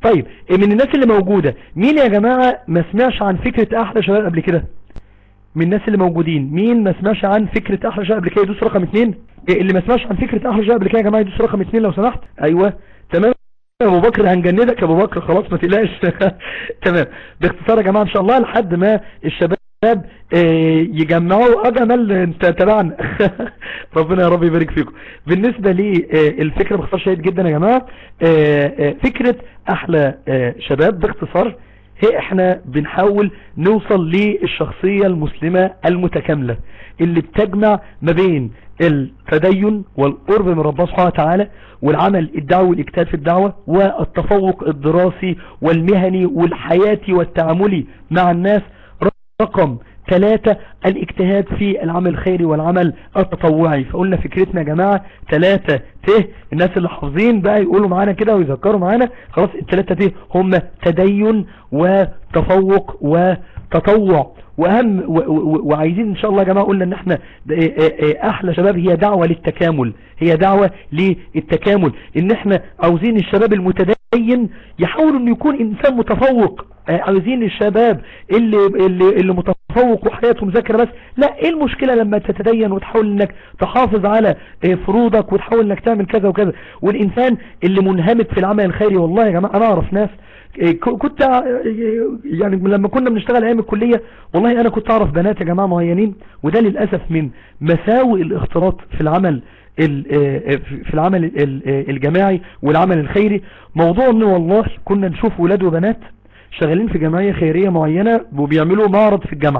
طيب من الناس اللي موجودة مين يا جماعة ما سمعش عن فكرة احلى شباب قبل كده من الناس اللي موجودين مين ما سمعش عن فكرة احلى شباب قبل كده يدوس رقم اتنين اللي ما سمعش عن فكرة احلى شباب قبل كده يا جماعة يدوس رقم اتنين لو سمحت ايوه تمام يا ابو بكر هنجندك يا ابو بكر خلاص ما تقلقش تمام باختصار يا جماعة ان شاء الله لحد ما الشباب يجمعوا اجمل انت تبعنا ربنا يا رب يبارك فيكم بالنسبة للفكرة باختصار شديد جدا يا جماعة فكرة احلى شباب باختصار هي احنا بنحاول نوصل للشخصية المسلمة المتكاملة اللي بتجمع ما بين التدين والقرب من ربنا سبحانه وتعالى والعمل الدعوي والاجتهاد في الدعوة والتفوق الدراسي والمهني والحياتي والتعاملي مع الناس رقم ثلاثة الاجتهاد في العمل الخيري والعمل التطوعي فقلنا فكرتنا يا جماعة ثلاثة ت الناس اللي حافظين بقى يقولوا معانا كده ويذكروا معانا خلاص الثلاثة ت هم تدين وتفوق وتطوع واهم وعايزين ان شاء الله يا جماعة قلنا ان احنا احلى شباب هي دعوة للتكامل هي دعوة للتكامل ان احنا عاوزين الشباب المتدين يحاولوا ان يكون انسان متفوق عاوزين الشباب اللي, اللي, اللي متفوق وحياته مذاكرة بس لا ايه المشكلة لما تتدين وتحاول انك تحافظ على فروضك وتحاول انك تعمل كذا وكذا والانسان اللي منهمك في العمل الخيري والله يا جماعة انا اعرف ناس كنت يعني لما كنا بنشتغل ايام الكلية والله انا كنت اعرف بنات يا جماعة معينين وده للأسف من مساوئ الاختلاط في العمل في العمل الجماعي والعمل الخيري موضوع ان والله كنا نشوف ولاد وبنات شغالين في جمعية خيرية معينة وبيعملوا معرض في الجامعة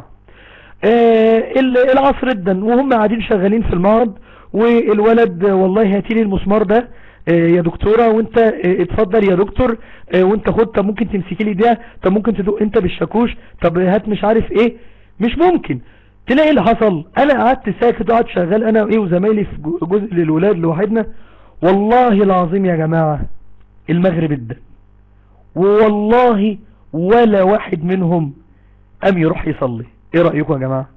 العصر جدا وهم قاعدين شغالين في المعرض والولد والله هاتيلي المسمار ده يا دكتورة وانت اتفضل يا دكتور وانت خد طب ممكن تمسكي لي ده طب ممكن تدق انت بالشاكوش طب هات مش عارف ايه مش ممكن تلاقي اللي حصل انا قعدت ساكت وقعدت شغال انا وايه وزمايلي في جزء للولاد لوحدنا والله العظيم يا جماعة المغرب ادى والله ولا واحد منهم قام يروح يصلي ايه رأيكم يا جماعة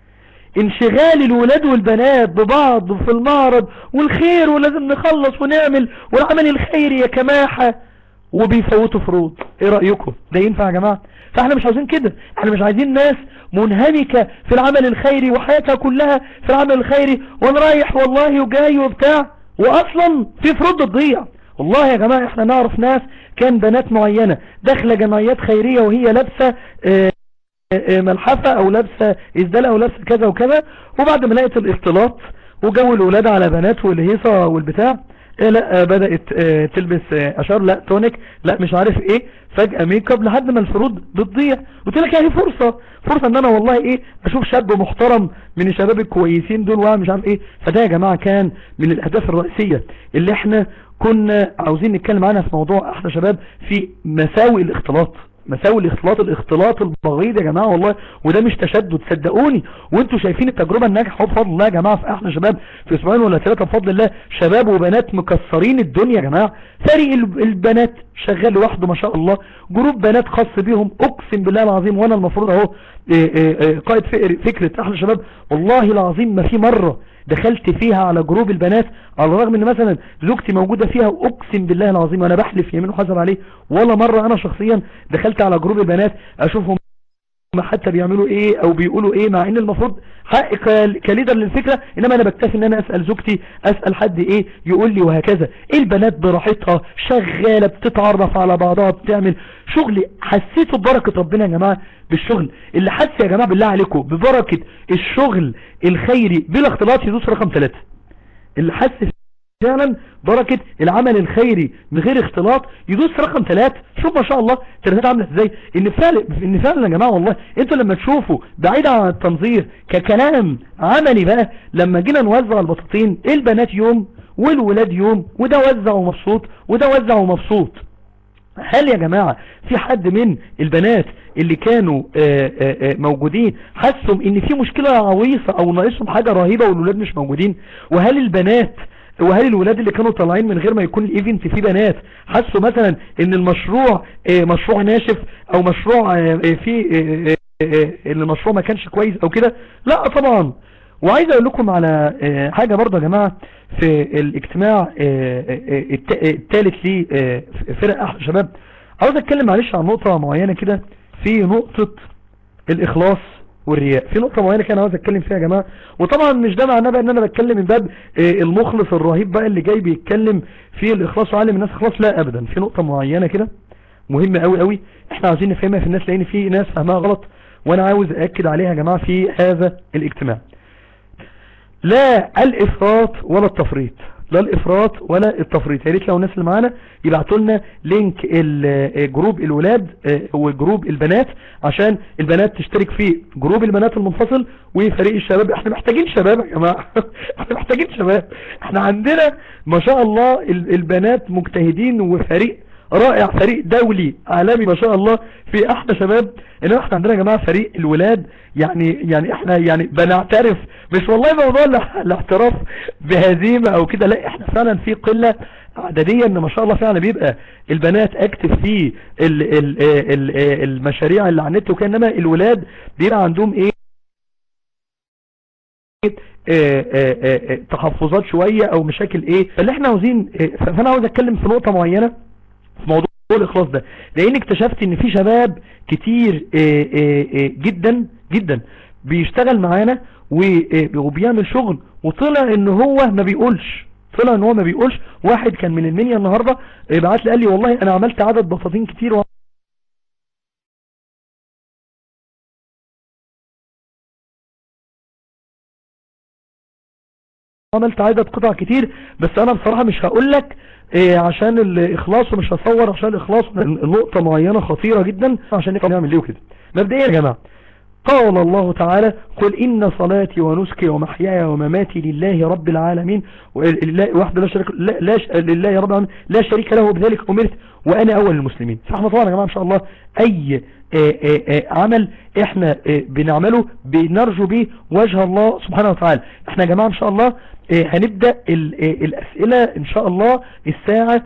انشغال الولاد والبنات ببعض في المعرض والخير ولازم نخلص ونعمل والعمل الخيري يا كماحة وبيفوتوا فروض ايه رأيكم ده ينفع يا جماعة فاحنا مش عاوزين كده احنا مش عايزين ناس منهمكة في العمل الخيري وحياتها كلها في العمل الخيري وانا رايح والله وجاي وبتاع واصلا في فروض تضيع والله يا جماعة احنا نعرف ناس كان بنات معينة داخلة جمعيات خيرية وهي لابسة اه ملحفة او لابسة ازدالة او لابسة كذا وكذا وبعد ما لقيت الاختلاط وجو الولاد على بنات والهيصة والبتاع إيه لا بدأت اه تلبس اه اشار لا تونيك لا مش عارف ايه فجأة ميك اب لحد ما الفروض بتضيع قلت لك اهي فرصة فرصة ان انا والله ايه اشوف شاب محترم من الشباب الكويسين دول ومش عارف ايه فده يا جماعة كان من الاهداف الرئيسية اللي احنا كنا عاوزين نتكلم عنها في موضوع احلى شباب في مساوئ الاختلاط مساوي الاختلاط الاختلاط البغيض يا جماعة والله وده مش تشدد صدقوني وانتوا شايفين التجربة الناجحة بفضل الله يا جماعة في احنا شباب في اسبوعين ولا ثلاثة بفضل الله شباب وبنات مكسرين الدنيا يا جماعة فريق البنات شغال لوحده ما شاء الله جروب بنات خاص بيهم اقسم بالله العظيم وانا المفروض اهو قائد فكرة احلى شباب والله العظيم ما في مرة دخلت فيها على جروب البنات على الرغم ان مثلا زوجتي موجودة فيها واقسم بالله العظيم وانا بحلف يمين وحسب عليه ولا مرة انا شخصيا دخلت على جروب البنات اشوفهم حتى بيعملوا ايه او بيقولوا ايه مع ان المفروض حق كليدر للفكرة انما انا بكتفي ان انا اسأل زوجتي اسأل حد ايه يقول لي وهكذا ايه البنات براحتها شغالة بتتعرف على بعضها بتعمل شغل حسيتوا ببركة ربنا يا جماعة بالشغل اللي حس يا جماعة بالله عليكم ببركة الشغل الخيري بلا اختلاط يدوس رقم ثلاثة اللي حس فعلا بركة العمل الخيري من غير اختلاط يدوس رقم ثلاثة شوف ما شاء الله ثلاثات عاملة ازاي ان فعلا ان فعلا يا جماعة والله انتوا لما تشوفوا بعيد عن التنظير ككلام عملي بقى لما جينا نوزع البساطين البنات يوم والولاد يوم وده وزع ومبسوط وده وزع ومبسوط هل يا جماعة في حد من البنات اللي كانوا آآ آآ موجودين حسوا ان في مشكلة عويصة او ناقصهم حاجة رهيبة والولاد مش موجودين وهل البنات وهل الولاد اللي كانوا طالعين من غير ما يكون الايفنت فيه بنات حسوا مثلا ان المشروع مشروع ناشف او مشروع فيه ان المشروع ما كانش كويس او كده لا طبعا وعايز اقول لكم على حاجة برضه يا جماعة في الاجتماع الثالث لفرق احلى شباب عاوز اتكلم معلش عن نقطة معينة كده في نقطة الاخلاص والرياء في نقطة معينة كان عاوز اتكلم فيها يا جماعة وطبعا مش ده معناه بقى ان انا بتكلم من باب آه، المخلص الرهيب بقى اللي جاي بيتكلم في الاخلاص وعلم الناس اخلاص لا ابدا في نقطة معينة كده مهمة قوي قوي احنا عاوزين نفهمها في الناس لان في ناس فهمها غلط وانا عاوز اكد عليها يا جماعة في هذا الاجتماع لا الافراط ولا التفريط لا الافراط ولا التفريط يا ريت لو الناس اللي معانا يبعتوا لنا لينك ال- جروب الولاد اه، وجروب البنات عشان البنات تشترك في جروب البنات المنفصل وفريق الشباب احنا محتاجين شباب يا جماعه احنا محتاجين شباب احنا عندنا ما شاء الله ال- البنات مجتهدين وفريق رائع فريق دولي عالمي ما شاء الله في احلى شباب انما احنا عندنا يا جماعه فريق الولاد يعني يعني احنا يعني بنعترف مش والله موضوع الا- الاعتراف بهزيمه او كده لا احنا فعلا في قله عدديا ان ما شاء الله فعلا بيبقى البنات اكتف في ال ال ال المشاريع اللي على النت وكان انما الولاد بيبقى عندهم ايه آه، آه، آه، تحفظات شوية او مشاكل ايه فاللي احنا عاوزين آه، فانا عاوز اتكلم في نقطة معينة في موضوع الاخلاص ده لان اكتشفت ان في شباب كتير آه، آه، آه، جدا جدا بيشتغل معانا و- آه، وبيعمل شغل وطلع ان هو ما بيقولش طلع ان هو ما بيقولش واحد كان من المنيا النهاردة آه، بعت لي قال لي والله انا عملت عدد بساطين كتير عملت عدد قطع كتير بس انا بصراحة مش هقول لك إيه عشان الاخلاص ومش هصور عشان الاخلاص نقطة معينة خطيرة جدا عشان نفهم نعمل ليه وكده مبدئيا يا جماعة قال الله تعالى قل إن صلاتي ونسكي ومحياي ومماتي لله رب العالمين ولله وحده لا شريك لا, لا ش... لله رب العالمين لا شريك له بذلك أمرت وأنا أول المسلمين فاحنا طبعا يا جماعة إن شاء الله أي آآ آآ عمل احنا بنعمله بنرجو به وجه الله سبحانه وتعالى احنا يا جماعة ان شاء الله هنبدأ الاسئلة ان شاء الله الساعة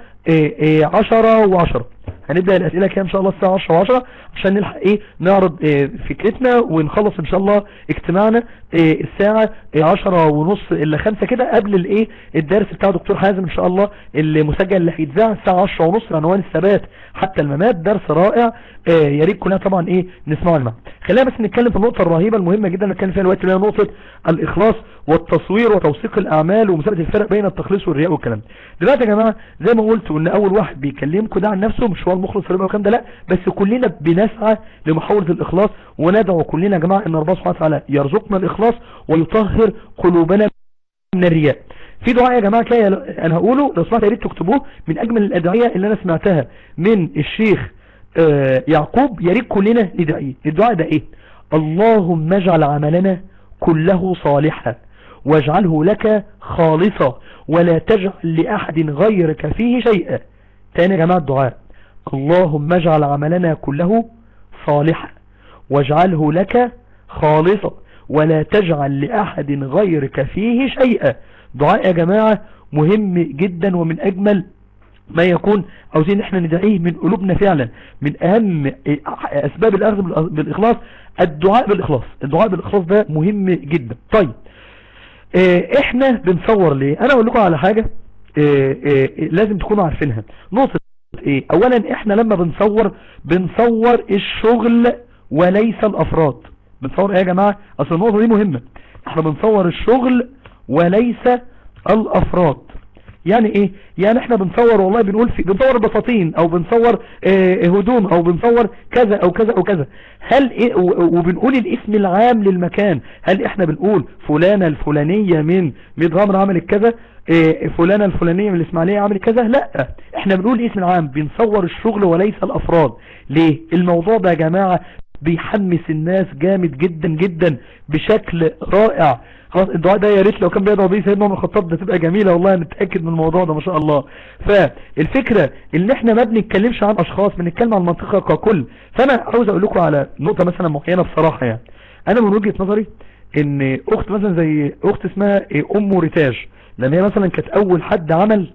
عشرة وعشرة هنبدأ الاسئلة كده ان شاء الله الساعة عشرة وعشرة عشان نلحق ايه نعرض فكرتنا ونخلص ان شاء الله اجتماعنا الساعة عشرة ونص الا خمسة كده قبل الايه الدرس بتاع دكتور حازم ان شاء الله المسجل اللي هيتذاع الساعة عشرة ونص عنوان الثبات حتى الممات درس رائع يا ريت كلنا طبعا ايه نسمعه المعنى خلينا بس نتكلم في النقطة الرهيبة المهمة جدا اللي نتكلم فيها الوقت اللي هي نقطة الاخلاص والتصوير وتوثيق الاعمال ومسابقة الفرق بين التخليص والرياء والكلام دلوقتي يا جماعة زي ما قلت ان اول واحد بيكلمكم ده عن نفسه مش هو المخلص الرياء والكلام ده لا بس كلنا بنسعى لمحاولة الاخلاص وندعو كلنا يا جماعة ان ربنا سبحانه وتعالى يرزقنا الاخلاص ويطهر قلوبنا من الرياء في دعاء يا جماعة كده انا هقوله لو سمعت يا ريت تكتبوه من اجمل الادعية اللي انا سمعتها من الشيخ آه يعقوب يا ريت كلنا ندعيه الدعاء ده ايه اللهم اجعل عملنا كله صالحا واجعله لك خالصا ولا تجعل لأحد غيرك فيه شيئا تاني يا جماعة الدعاء اللهم اجعل عملنا كله صالحا واجعله لك خالصا ولا تجعل لأحد غيرك فيه شيئا دعاء يا جماعة مهم جدا ومن أجمل ما يكون عاوزين احنا ندعيه من قلوبنا فعلا من اهم اسباب الاخذ بالاخلاص الدعاء بالاخلاص الدعاء بالاخلاص ده مهم جدا طيب اه احنا بنصور ليه انا اقول لكم على حاجة اه اه لازم تكونوا عارفينها نقطة ايه اولا احنا لما بنصور بنصور الشغل وليس الافراد بنصور ايه يا جماعة اصل النقطة دي مهمة احنا بنصور الشغل وليس الافراد يعني ايه يعني احنا بنصور والله بنقول في بنصور بساطين او بنصور اه هدوم او بنصور كذا او كذا او كذا هل ايه وبنقول الاسم العام للمكان هل احنا بنقول فلانة الفلانية من ميد غمر عملت كذا اه فلانة الفلانية من الاسماعيلية عملت كذا لا احنا بنقول الاسم العام بنصور الشغل وليس الافراد ليه الموضوع ده يا جماعة بيحمس الناس جامد جدا جدا بشكل رائع خلاص الدعاء ده يا ريت لو كان بيدعو بيه سيدنا عمر الخطاب ده تبقى جميله والله نتاكد من الموضوع ده ما شاء الله فالفكره ان احنا ما بنتكلمش عن اشخاص بنتكلم عن المنطقه ككل فانا عاوز اقول لكم على نقطه مثلا معينه بصراحه يعني انا من وجهه نظري ان اخت مثلا زي اخت اسمها ام ريتاج لان هي مثلا كانت اول حد عمل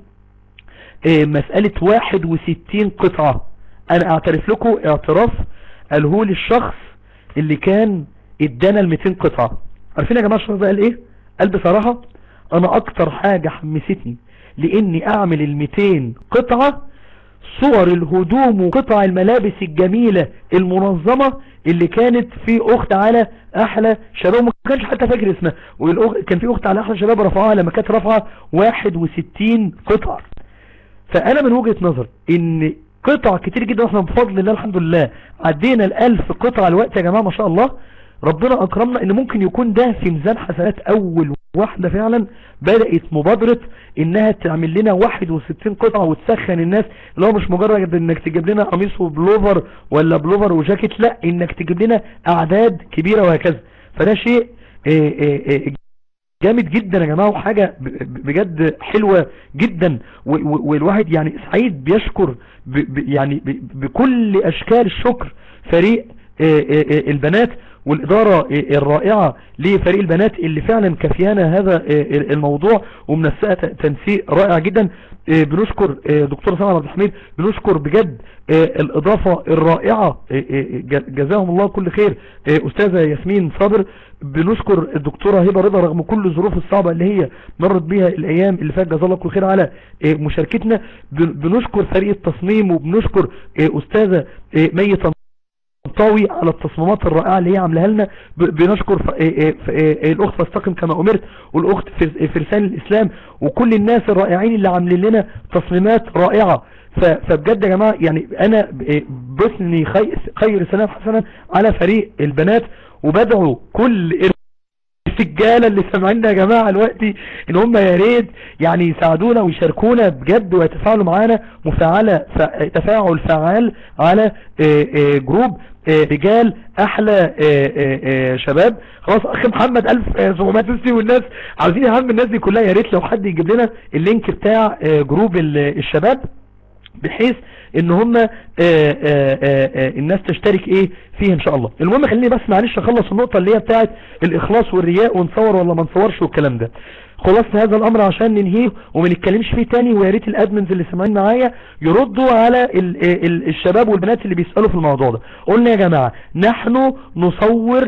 مساله 61 قطعه انا اعترف لكم اعتراف قاله لي الشخص اللي كان ادانا ال 200 قطعه عارفين يا جماعة الشخص ده قال ايه قال بصراحة انا اكتر حاجة حمستني لاني اعمل ال 200 قطعة صور الهدوم وقطع الملابس الجميلة المنظمة اللي كانت في اخت على احلى شباب ما كانش حتى فاكر اسمها كان في اخت على احلى شباب رفعها لما كانت رفعها 61 قطعة فانا من وجهة نظر ان قطع كتير جدا واحنا بفضل الله الحمد لله عدينا الالف قطعة الوقت يا جماعة ما شاء الله ربنا اكرمنا ان ممكن يكون ده في ميزان حسنات اول واحدة فعلا بدأت مبادرة انها تعمل لنا 61 قطعة وتسخن الناس اللي هو مش مجرد انك تجيب لنا قميص وبلوفر ولا بلوفر وجاكيت لا انك تجيب لنا اعداد كبيرة وهكذا فده شيء آه، آه، آه، جامد جدا يا جماعة وحاجة بجد حلوة جدا والواحد يعني سعيد بيشكر يعني بكل اشكال الشكر فريق البنات والإدارة الرائعة لفريق البنات اللي فعلا كفيانا هذا الموضوع ومنسقة تنسيق رائع جدا بنشكر دكتور سامع عبد الحميد بنشكر بجد الإضافة الرائعة جزاهم الله كل خير أستاذة ياسمين صابر بنشكر الدكتورة هبة رضا رغم كل الظروف الصعبة اللي هي مرت بيها الأيام اللي فات جزا الله كل خير على مشاركتنا بنشكر فريق التصميم وبنشكر أستاذة مية طاوي على التصميمات الرائعة اللي هي عاملاها لنا بنشكر إيه، إيه، إيه، الاخت فاستقم كما امرت والاخت فرسان الاسلام وكل الناس الرائعين اللي عاملين لنا تصميمات رائعة فبجد يا جماعة يعني انا بثني خير سلام حسنا على فريق البنات وبدعو كل الرجاله اللي سامعيننا يا جماعه دلوقتي ان هم يا ريت يعني يساعدونا ويشاركونا بجد ويتفاعلوا معانا مفاعله تفاعل فعال على آه، آه، جروب آه، رجال احلى شباب خلاص اخي محمد 1760 والناس عاوزين اهم الناس دي كلها يا ريت لو حد يجيب لنا اللينك بتاع جروب الشباب بحيث ان هم آه، آه، آه، الناس تشترك ايه فيه ان شاء الله المهم خليني بس معلش اخلص النقطة اللي هي بتاعت الاخلاص والرياء ونصور ولا ما نصورش والكلام ده خلاص هذا الامر عشان ننهيه وما نتكلمش فيه تاني ويا ريت الادمنز اللي سامعين معايا يردوا على ال ال الشباب والبنات اللي بيسالوا في الموضوع ده قلنا يا جماعه نحن نصور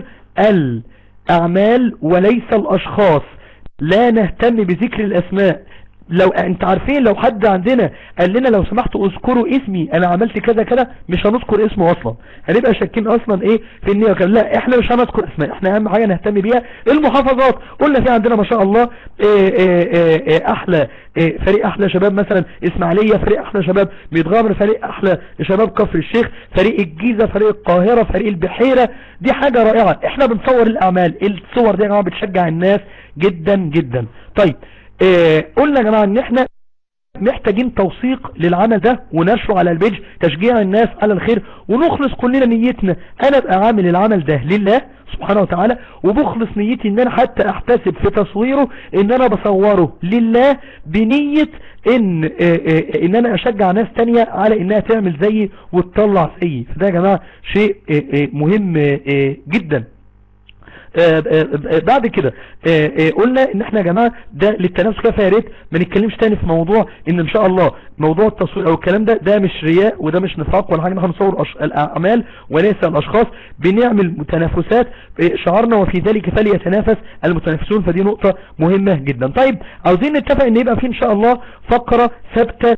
الاعمال وليس الاشخاص لا نهتم بذكر الاسماء لو انت عارفين لو حد عندنا قال لنا لو سمحتوا اذكروا اسمي انا عملت كذا كذا مش هنذكر اسمه اصلا هنبقى شاكين اصلا ايه في النية وكذا لا احنا مش هنذكر اسماء احنا اهم حاجة نهتم بيها المحافظات قلنا في عندنا ما شاء الله ايه ايه ايه احلى ايه فريق احلى شباب مثلا اسماعيلية فريق احلى شباب ميتغامر فريق احلى شباب كفر الشيخ فريق الجيزة فريق القاهرة فريق البحيرة دي حاجة رائعة احنا بنصور الاعمال الصور دي يا جماعة بتشجع الناس جدا جدا طيب إيه قلنا يا جماعة ان احنا محتاجين توثيق للعمل ده ونشره على البيج تشجيع الناس على الخير ونخلص كلنا نيتنا انا ابقى عامل العمل ده لله سبحانه وتعالى وبخلص نيتي ان انا حتى احتسب في تصويره ان انا بصوره لله بنية ان إيه، إيه، ان انا اشجع ناس تانية على انها تعمل زيي وتطلع زيي فده يا جماعة شيء إيه، مهم جدا آه، آه، آه، بعد كده قلنا ان احنا يا جماعة ده للتنافس كده يا ريت ما نتكلمش تاني في موضوع ان ان شاء الله موضوع التصوير او الكلام ده ده مش رياء وده مش نفاق ولا حاجة احنا بنصور الاعمال وليس الاشخاص بنعمل متنافسات شعارنا وفي ذلك فليتنافس المتنافسون فدي نقطة مهمة جدا طيب عاوزين نتفق ان يبقى في ان شاء الله فقرة ثابتة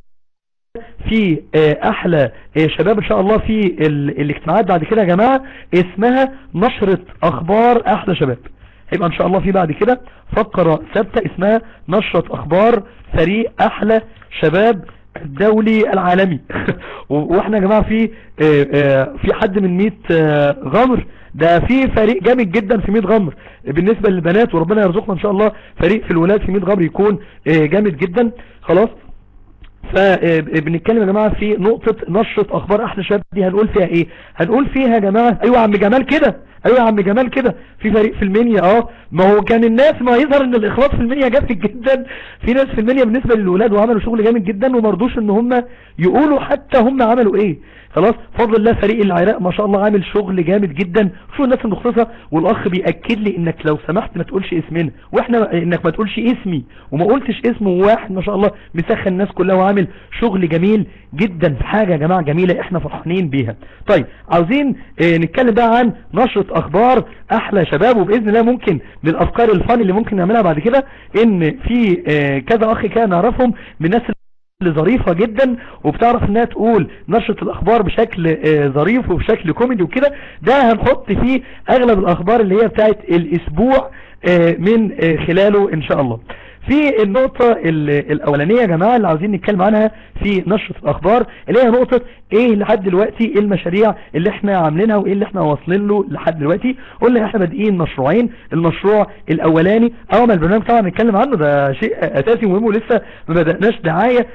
في آه، احلى آه، شباب ان شاء الله في الاجتماعات بعد كده يا جماعة اسمها نشرة اخبار احلى شباب هيبقى ان شاء الله في بعد كده فقرة ثابتة اسمها نشرة اخبار فريق احلى شباب الدولي العالمي واحنا يا جماعة في آه، في حد من 100 غمر ده في فريق جامد جدا في 100 غمر بالنسبة للبنات وربنا يرزقنا ان شاء الله فريق في الولاد في 100 غمر يكون جامد جدا خلاص فبنتكلم يا جماعة في نقطة نشرة اخبار احلى شباب دي هنقول فيها ايه هنقول فيها يا جماعة ايوه عم جمال كده ايوه يا عم جمال كده في فريق في المنيا اه ما هو كان الناس ما يظهر ان الاخلاص في المنيا جامد جدا في ناس في المنيا بالنسبة للولاد وعملوا شغل جامد جدا ومرضوش ان هم يقولوا حتى هم عملوا ايه خلاص فضل الله فريق العراق ما شاء الله عامل شغل جامد جدا شو الناس المختصة والاخ بيأكد لي انك لو سمحت ما تقولش اسمنا واحنا انك ما تقولش اسمي وما قلتش اسمه واحد ما شاء الله مسخن الناس كلها وعامل شغل جميل جدا في حاجة يا جماعة جميلة احنا فرحانين بيها طيب عاوزين اه نتكلم بقى عن نشرة اخبار احلى شباب وباذن الله ممكن من الافكار الفان اللي ممكن نعملها بعد كده ان في اه كذا اخ كان نعرفهم من الناس ظريفة جدا وبتعرف انها تقول نشرة الاخبار بشكل آه، ظريف وبشكل كوميدي وكده ده هنحط فيه اغلب الاخبار اللي هي بتاعت الاسبوع آه، من آه، خلاله ان شاء الله في النقطة الاولانية يا جماعة اللي عاوزين نتكلم عنها في نشرة الاخبار اللي هي نقطة ايه لحد دلوقتي المشاريع اللي احنا عاملينها وايه اللي احنا واصلين له لحد دلوقتي قلنا احنا بادئين مشروعين المشروع الاولاني اول ما البرنامج طبعا نتكلم عنه ده شيء اساسي مهم ولسه ما بدأناش دعاية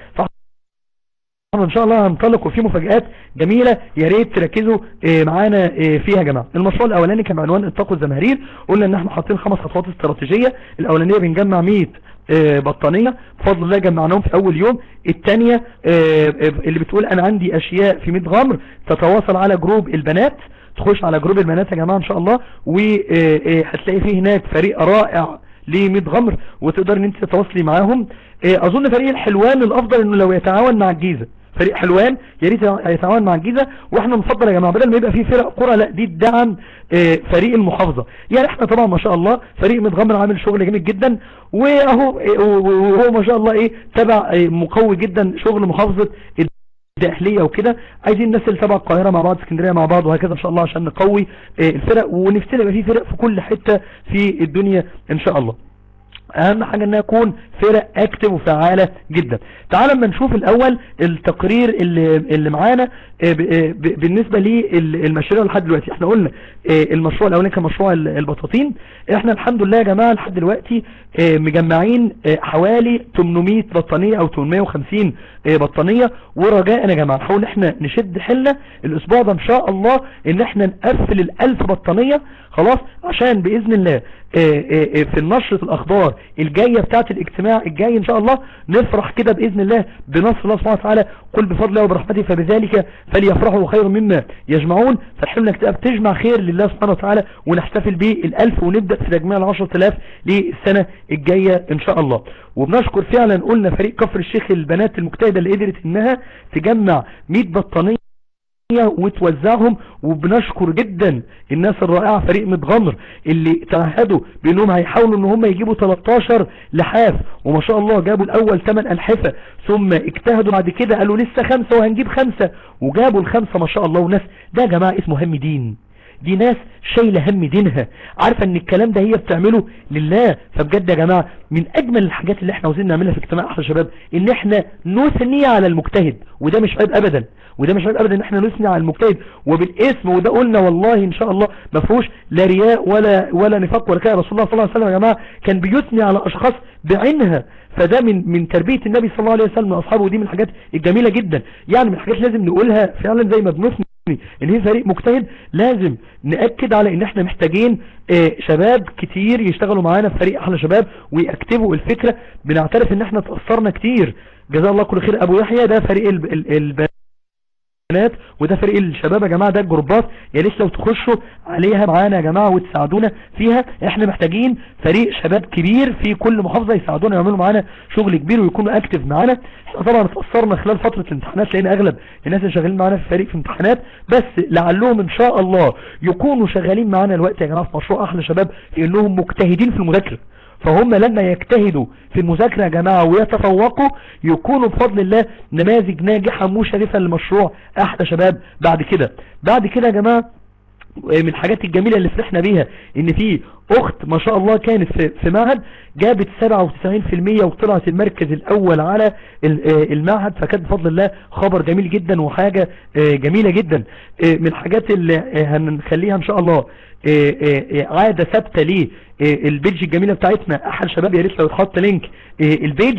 ان شاء الله هنطلق وفي مفاجآت جميلة يا ريت تركزوا آه، معانا آه، فيها يا جماعه المشروع الاولاني كان بعنوان اتقوا الزمهرير قلنا ان احنا حاطين خمس خطوات استراتيجية الاولانية بنجمع 100 آه، بطانية بفضل الله جمعناهم في اول يوم الثانيه اللي بتقول انا عندي اشياء في 100 غمر تتواصل على جروب البنات تخش على جروب البنات يا جماعة ان شاء الله وهتلاقي فيه هناك فريق رائع ل 100 غمر وتقدر ان انت تتواصلي معاهم اظن فريق الحلوان الافضل انه لو يتعاون مع الجيزة فريق حلوان يا ريت يتعاون مع الجيزة واحنا نفضل يا جماعه بدل ما يبقى في فرق قرى لا دي تدعم آه، فريق المحافظة يعني احنا طبعا ما شاء الله فريق متغمر عامل شغل جميل جدا واهو وهو ما شاء الله ايه تبع آه، مقوي جدا شغل محافظة الداخلية وكده عايزين الناس اللي تبع القاهرة مع بعض اسكندرية مع بعض وهكذا ان شاء الله عشان نقوي آه، الفرق ونفسنا يبقى في فرق في كل حتة في الدنيا ان شاء الله اهم حاجة انها يكون فرق اكتف وفعالة جدا تعال اما نشوف الاول التقرير اللي, اللي معانا آه، آه، بالنسبة للمشاريع لحد دلوقتي احنا قلنا آه، المشروع الاولاني كان مشروع البطاطين احنا الحمد لله يا جماعة لحد دلوقتي مجمعين حوالي 800 بطانية او 850 بطانية ورجاء يا جماعة نحاول احنا نشد حلنا الاسبوع ده ان شاء الله ان احنا نقفل الالف بطانية خلاص عشان باذن الله في نشرة الاخبار الجاية بتاعت الاجتماع الجاي ان شاء الله نفرح كده باذن الله بنصر الله سبحانه وتعالى قل بفضل الله وبرحمته فبذلك فليفرحوا خير مما يجمعون فالحملة اكتئاب تجمع خير لله سبحانه وتعالى ونحتفل به الالف ونبدأ في تجميع العشرة الاف للسنة الجاية ان شاء الله وبنشكر فعلا قلنا فريق كفر الشيخ البنات المجتهدة اللي قدرت انها تجمع 100 بطانية وتوزعهم وبنشكر جدا الناس الرائعة فريق متغمر اللي تعهدوا بانهم هيحاولوا ان هم يجيبوا 13 لحاف وما شاء الله جابوا الاول 8 الحفة ثم اجتهدوا بعد كده قالوا لسه خمسة وهنجيب خمسة وجابوا الخمسة ما شاء الله وناس ده يا جماعة اسمه هم دين دي ناس شايلة هم دينها عارفة ان الكلام ده هي بتعمله لله فبجد يا جماعة من اجمل الحاجات اللي احنا عاوزين نعملها في اجتماع احلى شباب ان احنا نثني على المجتهد وده مش عيب ابدا وده مش عيب ابدا ان احنا نثني على المجتهد وبالاسم وده قلنا والله ان شاء الله ما فيهوش لا رياء ولا ولا نفاق ولا كده رسول الله صلى الله عليه وسلم يا جماعه كان بيثني على اشخاص بعينها فده من من تربية النبي صلى الله عليه وسلم واصحابه ودي من الحاجات الجميلة جدا يعني من الحاجات لازم نقولها فعلا زي ما بنثني ان هي فريق مجتهد لازم نأكد على ان احنا محتاجين آه، شباب كتير يشتغلوا معانا في فريق احلى شباب ويكتبوا الفكرة بنعترف ان احنا تأثرنا كتير جزاه الله كل خير ابو يحيى ده فريق البنات وده فريق الشباب يا جماعة ده الجروبات يا ريت لو تخشوا عليها معانا يا جماعة وتساعدونا فيها احنا محتاجين فريق شباب كبير في كل محافظة يساعدونا يعملوا معانا شغل كبير ويكونوا اكتف معانا احنا طبعا اتأثرنا خلال فترة الامتحانات لان اغلب الناس اللي شغالين معانا في فريق في امتحانات بس لعلهم ان شاء الله يكونوا شغالين معانا الوقت يا جماعة في مشروع احلى شباب في انهم مجتهدين في المذاكرة فهم لما يجتهدوا في المذاكرة يا جماعة ويتفوقوا يكونوا بفضل الله نماذج ناجحة مشرفة لمشروع احلى شباب بعد كده بعد كده يا جماعة من الحاجات الجميلة اللي فرحنا بيها ان في اخت ما شاء الله كانت في معهد جابت 97% وطلعت المركز الاول على آه، المعهد فكانت بفضل الله خبر جميل جدا وحاجة آه، جميلة جدا آه، من الحاجات اللي هنخليها ان شاء الله عادة ثابتة ليه البيج الجميلة بتاعتنا احد شباب يا ريت لو تحط لينك البيج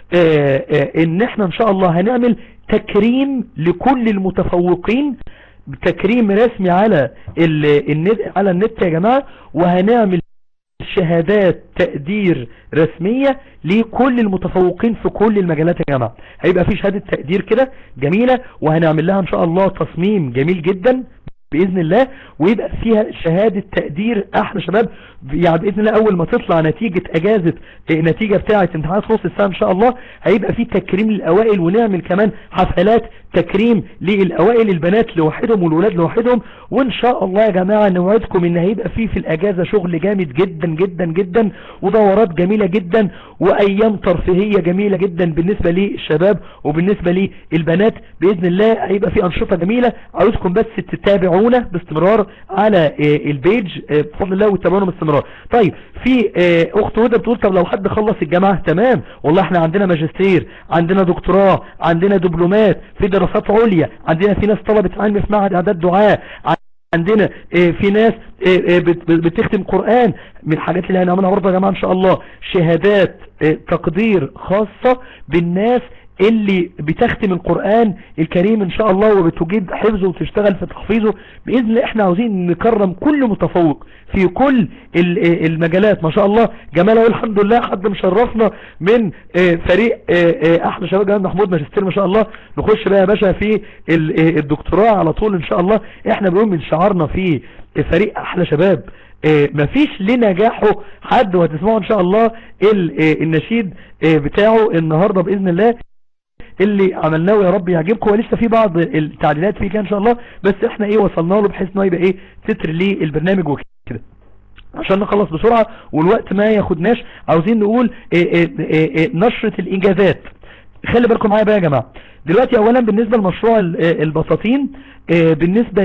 ان احنا ان شاء الله هنعمل تكريم لكل المتفوقين تكريم رسمي على النت على النت يا جماعة وهنعمل شهادات تقدير رسمية لكل المتفوقين في كل المجالات يا جماعة هيبقى في شهادة تقدير كده جميلة وهنعمل لها ان شاء الله تصميم جميل جدا بإذن الله ويبقى فيها شهادة تقدير احلى شباب يعني باذن الله اول ما تطلع نتيجة اجازة نتيجة بتاعة امتحانات نص السنة ان شاء الله هيبقى في تكريم للاوائل ونعمل كمان حفلات تكريم للاوائل البنات لوحدهم والولاد لوحدهم وان شاء الله يا جماعة نوعدكم ان هيبقى في في الاجازة شغل جامد جدا جدا جدا ودورات جميلة جدا وايام ترفيهية جميلة جدا بالنسبة للشباب وبالنسبة للبنات باذن الله هيبقى في انشطة جميلة عاوزكم بس تتابعونا باستمرار على البيج بفضل الله وتتابعونا باستمرار طيب في اخت هدى بتقول طب لو حد خلص الجامعة تمام والله احنا عندنا ماجستير عندنا دكتوراه عندنا دبلومات في دراسات عليا عندنا في ناس طلبة علم في معهد اعداد دعاء عندنا في ناس بتختم قرآن من الحاجات اللي هنعملها برضه يا جماعة ان شاء الله شهادات تقدير خاصة بالناس اللي بتختم القرآن الكريم ان شاء الله وبتجيد حفظه وتشتغل في تحفيظه بإذن الله احنا عاوزين نكرم كل متفوق في كل المجالات ما شاء الله جمال والحمد لله حد مشرفنا من فريق احلى شباب جمال محمود ماجستير ما شاء الله نخش بقى يا باشا في الدكتوراه على طول ان شاء الله احنا بنقول من شعارنا في فريق احلى شباب مفيش لنجاحه حد وهتسمعوا ان شاء الله النشيد بتاعه النهاردة بإذن الله اللي عملناه يا رب يعجبكم ولسه في بعض التعديلات فيه كان ان شاء الله بس احنا ايه وصلنا له بحيث انه يبقى ايه تتر للبرنامج وكده عشان نخلص بسرعة والوقت ما ياخدناش عاوزين نقول إيه إيه إيه نشرة الانجازات خلي بالكم معايا بقى يا جماعة دلوقتي اولا بالنسبة لمشروع البساطين بالنسبة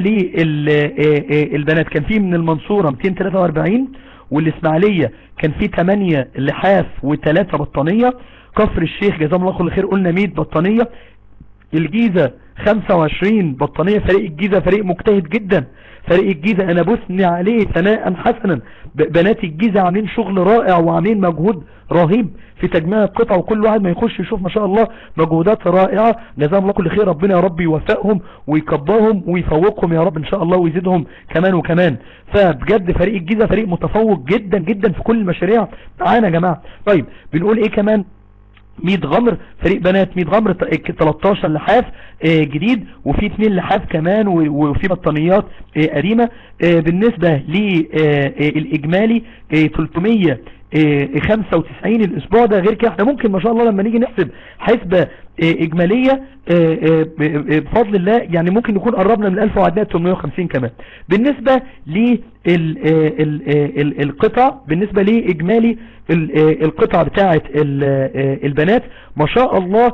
للبنات كان فيه من المنصورة 243 والاسماعيلية كان فيه 8 لحاف و3 بطانية كفر الشيخ جزاهم الله كل خير قلنا 100 بطانية الجيزة 25 بطانية فريق الجيزة فريق مجتهد جدا فريق الجيزة انا بثني عليه ثناء حسنا بنات الجيزة عاملين شغل رائع وعاملين مجهود رهيب في تجميع القطع وكل واحد ما يخش يشوف ما شاء الله مجهودات رائعة جزاهم الله كل خير ربنا يا رب يوفقهم ويكبرهم ويفوقهم يا رب ان شاء الله ويزيدهم كمان وكمان فبجد فريق الجيزة فريق متفوق جدا جدا في كل المشاريع معانا يا جماعة طيب بنقول ايه كمان 100 غمر فريق بنات 100 غمر 13 لحاف جديد وفي 2 لحاف كمان وفي بطانيات قديمة بالنسبة للإجمالي 395 الاسبوع ده غير كده احنا ممكن ما شاء الله لما نيجي نحسب حسبة اجمالية بفضل الله يعني ممكن نكون قربنا من 1000 وعدنا 850 كمان بالنسبة للقطع بالنسبة لاجمالي القطع بتاعة البنات ما شاء الله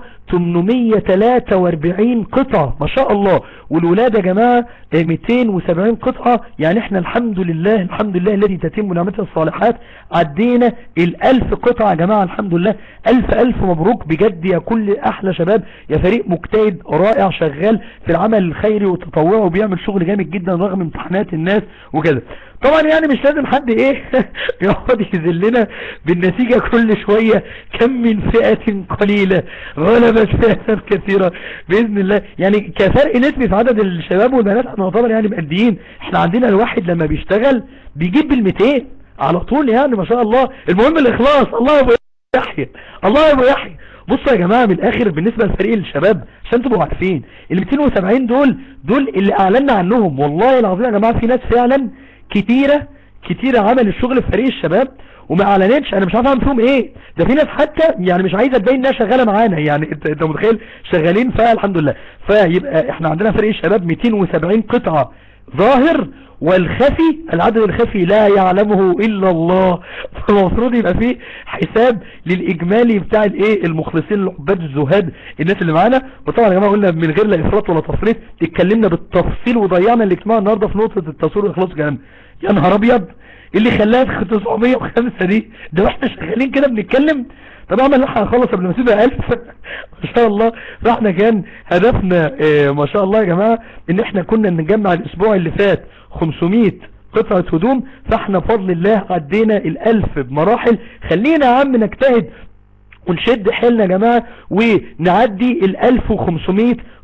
843 قطعة ما شاء الله والولاد يا جماعة 270 قطعة يعني احنا الحمد لله الحمد لله الذي تتم نعمته الصالحات عدينا الالف قطعة يا جماعة الحمد لله الف الف مبروك بجد يا كل احلى شباب يا فريق مجتهد رائع شغال في العمل الخيري والتطوعي وبيعمل شغل جامد جدا رغم امتحانات الناس وكده طبعا يعني مش لازم حد ايه يقعد يذلنا بالنتيجة كل شوية كم من فئة قليلة غلبت فئة كثيرة بإذن الله يعني كفرق نسبي في عدد الشباب والبنات احنا طبعا يعني مقديين احنا عندنا الواحد لما بيشتغل بيجيب بالمتين على طول يعني ما شاء الله المهم الاخلاص الله ابو يحيى الله ابو يحيى بصوا يا جماعة من الاخر بالنسبة لفريق الشباب عشان تبقوا عارفين ال 270 دول دول اللي اعلنا عنهم والله العظيم يا جماعة في ناس فعلا كتيرة كتيرة عمل الشغل في فريق الشباب وما اعلنتش انا مش عارف اعمل فيهم ايه ده في ناس حتى يعني مش عايزه تبين انها شغاله معانا يعني انت انت متخيل شغالين فالحمد لله فيبقى احنا عندنا فريق الشباب 270 قطعه ظاهر والخفي العدد الخفي لا يعلمه الا الله فالمفروض يبقى فيه حساب للاجمالي بتاع الايه المخلصين العباد الزهاد الناس اللي معانا وطبعا يا جماعه قلنا من غير لا افراط ولا تفريط اتكلمنا بالتفصيل وضيعنا الاجتماع النهارده في نقطه التصوير والاخلاص كلام يا نهار ابيض اللي خلاها في 905 دي ده واحنا شغالين كده بنتكلم طب اعمل احنا هنخلص قبل ما تبقى 1000 ما شاء الله فاحنا كان هدفنا اه ما شاء الله يا جماعه ان احنا كنا نجمع الاسبوع اللي فات 500 قطعة هدوم فاحنا بفضل الله عدينا الالف بمراحل خلينا يا عم نجتهد ونشد حيلنا يا جماعة ونعدي ال 1500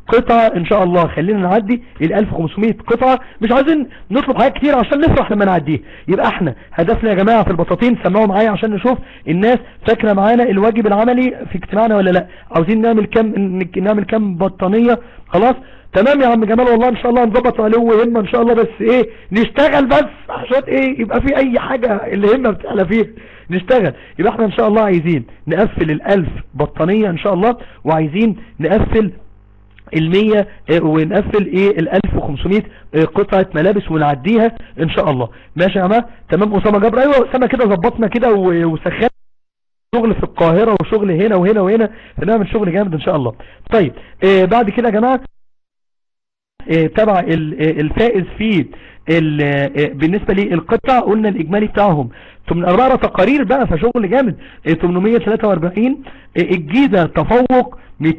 قطعة ان شاء الله خلينا نعدي ال 1500 قطعة مش عايزين نطلب حاجات كتير عشان نفرح لما نعديه يبقى احنا هدفنا يا جماعة في البطاطين سمعوا معايا عشان نشوف الناس فاكرة معانا الواجب العملي في اجتماعنا ولا لا عاوزين نعمل كم نعمل كم بطانية خلاص تمام يا عم جمال والله ان شاء الله نظبط عليه وهمة ان شاء الله بس ايه نشتغل بس عشان ايه يبقى في اي حاجة اللي همة بتعلى فيها نشتغل يبقى احنا ان شاء الله عايزين نقفل الالف بطانية ان شاء الله وعايزين نقفل المية ونقفل ايه الالف وخمسمائة قطعة ملابس ونعديها ان شاء الله ماشي يا جماعه تمام اسامة جبر ايوه اسامة كده ظبطنا كده وسخنا شغل في القاهرة وشغل هنا وهنا وهنا فنعمل شغل جامد ان شاء الله طيب اه بعد كده يا جماعه اه تبع الفائز في بالنسبة للقطع قلنا الاجمالي بتاعهم من أربعة تقارير بقى فشغل جامد 843 الجيزة تفوق